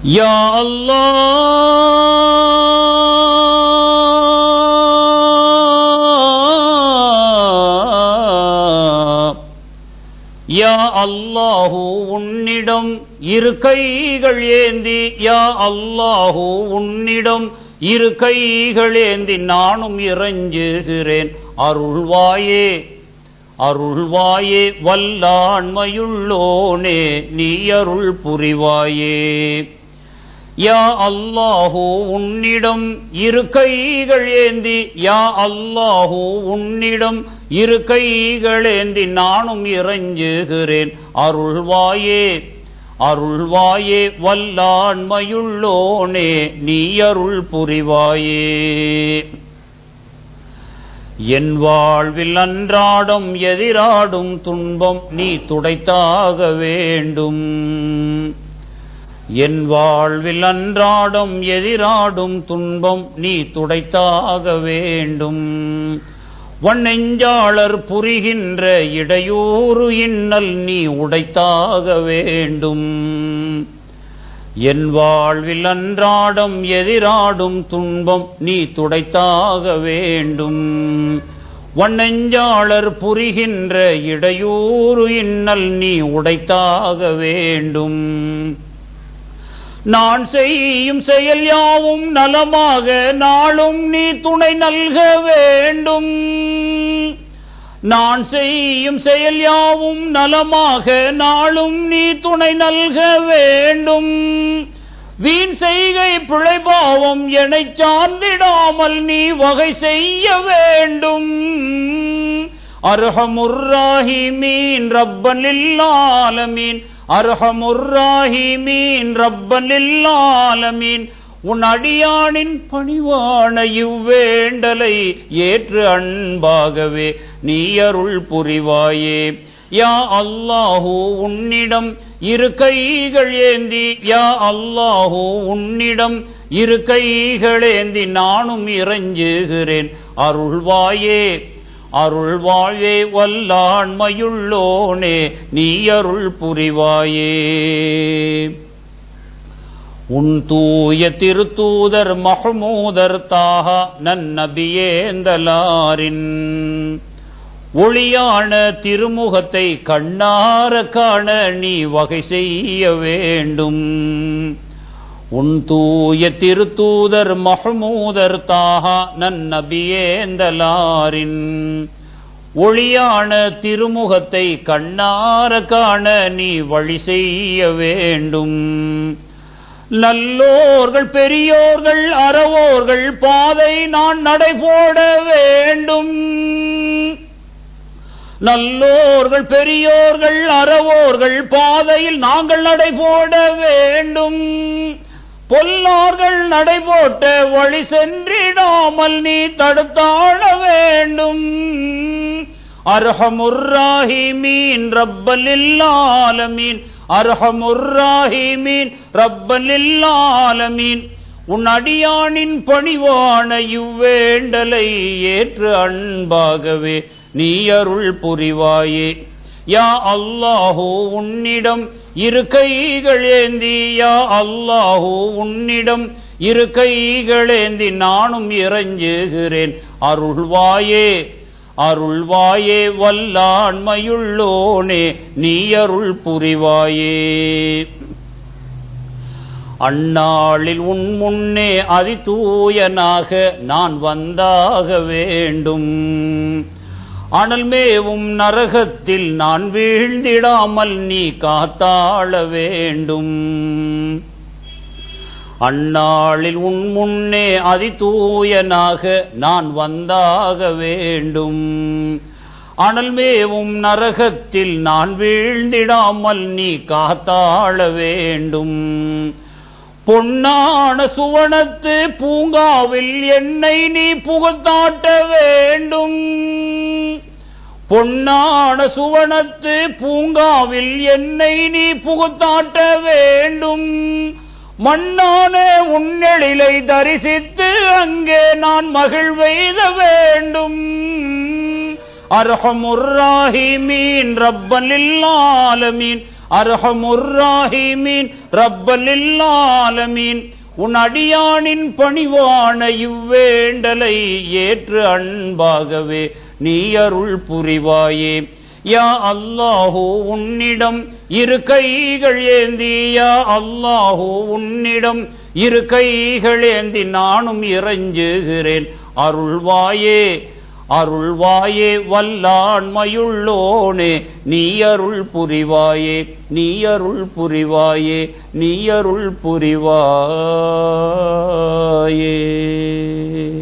يا الله யா அல்லாஹு உன்னிடம் இரு கைகள் ஏந்தி யா அல்லாஹு உன்னிடம் இரு கைகள் ஏந்தி நானும் இறைஞ்சுகிறேன் அருள்வாயே அருள்வாயே வல்லாண்மையுள்ளோனே நீ அருள் புரிவாயே யா அல்லாஹு உன்னிடம் இரு கைகள் ஏந்தி யா அல்லாஹு உன்னிடம் இரு கைகள் ஏந்தி நானும் இறைஞ்சுகிறேன் அருள்வாயே அருள்வாயே வல்லாண்மையுள்ளோனே நீ அருள் புரிவாயே என் வாழ்வில் அன்றாடம் எதிராடும் துன்பம் நீ துடைத்தாக வேண்டும் என் வாழ்வில் அன்றாடம் எதிராடும் துன்பம் நீ துடைத்தாக வேண்டும் வண்ணெஞ்சாளர் புரிகின்ற இடையூறு இன்னல் நீ உடைத்தாக வேண்டும் என் வாழ்வில் அன்றாடம் எதிராடும் துன்பம் நீ துடைத்தாக வேண்டும் வண்ணெஞ்சாளர் புரிகின்ற இடையூறு இன்னல் நீ உடைத்தாக வேண்டும் நான் செய்யும் செயல் யாவும் நலமாக நாளும் நீ துணை நல்க வேண்டும் நான் செய்யும் செயல் யாவும் நலமாக நாளும் நீ துணை நல்க வேண்டும் வீண் செய்கை பிழைபாவம் எனைச் சார்ந்திடாமல் நீ வகை செய்ய வேண்டும் அர்ஹமுர்ராஹிமீன் ரப்பலில்லாலமீன் அர்ஹமுர்ராஹிமீன் ரப்பலில்லாலமீன் உன் அடியானின் பணிவான இவ்வேண்டலை ஏற்று அன்பாகவே நீ அருள் புரிவாயே யா அல்லாஹூ உன்னிடம் இரு கைகள் ஏந்தி யா அல்லாஹூ உன்னிடம் இரு கைகள் ஏந்தி நானும் இறைஞ்சுகிறேன் அருள்வாயே அருள்வாயே வல்லாண்மையுள்ளோனே நீ அருள் புரிவாயே உன் தூய திருத்தூதர் மஹமூதர் தாஹா நன்னபியேந்தலாரின் ஒளியான திருமுகத்தை கண்ணார காண நீ வகை செய்ய வேண்டும் உன் தூய திருத்தூதர் மஹமூதர் தாஹா நன்னபியேந்தலாரின் ஒளியான திருமுகத்தை கண்ணார காண நீ வழி செய்ய வேண்டும் நல்லோர்கள் பெரியோர்கள் அறவோர்கள் பாதை நான் நடைபோட வேண்டும் நல்லோர்கள் பெரியோர்கள் அறவோர்கள் பாதையில் நாங்கள் நடைபோட வேண்டும் பொல்லார்கள் நடைபோட்ட வழி சென்றிடாமல் நீ தடுத்தாழ வேண்டும் அர்ஹமுர்ராஹிமீன் ரப்பலில்லாலமீன் அர்ஹமுர்ராஹிமீன் ரப்பலில்லாலமீன் உன் அடியானின் பணிவான இவ்வேண்டலை ஏற்று அன்பாகவே நீ அருள் புரிவாயே யா அல்லாஹூ உன்னிடம் இரு கைகள் ஏந்தி யா அல்லாஹூ உன்னிடம் இரு கைகள் ஏந்தி நானும் இறைஞ்சுகிறேன் அருள்வாயே அருள்வாயே வல்லாண்மையுள்ளோனே நீ அருள் புரிவாயே அந்நாளில் உன் முன்னே அதிதூயனாக நான் வந்தாக வேண்டும் அனல் மேவும் நரகத்தில் நான் வீழ்ந்திடாமல் நீ காத்தாள வேண்டும் அந்நாளில் உன் முன்னே அதிதூயனாக நான் வந்தாக வேண்டும் அனல் மேவும் நரகத்தில் நான் வீழ்ந்திடாமல் நீ காத்தாள வேண்டும் பொன்னான சுவனத்து பூங்காவில் என்னை நீ புகத்தாட்ட வேண்டும் பொன்னான சுவனத்து பூங்காவில் என்னை நீ புகுத்தாட்ட வேண்டும் மண்ணான உன்னெழிலை தரிசித்து அங்கே நான் மகிழ்வெய்த வேண்டும் அர்ஹமுர்ராஹிமீன் ரப்பலில்லாலமீன் அர்ஹமுர்ராஹிமீன் ரப்பலில் ஆலமீன் உன் அடியானின் பணிவான இவ்வேண்டலை ஏற்று அன்பாகவே நீ அருள் புரிவாயே யா அல்லாஹோ உன்னிடம் இரு கைகள் ஏந்தி யா அல்லாஹோ உன்னிடம் இரு கைகள் ஏந்தி நானும் இறைஞ்சுகிறேன் அருள்வாயே அருள்வாயே வல்லாண்மையுள்ளோனே நீ அருள் புரிவாயே நீ அருள் புரிவாயே நீ அருள் புரிவாயே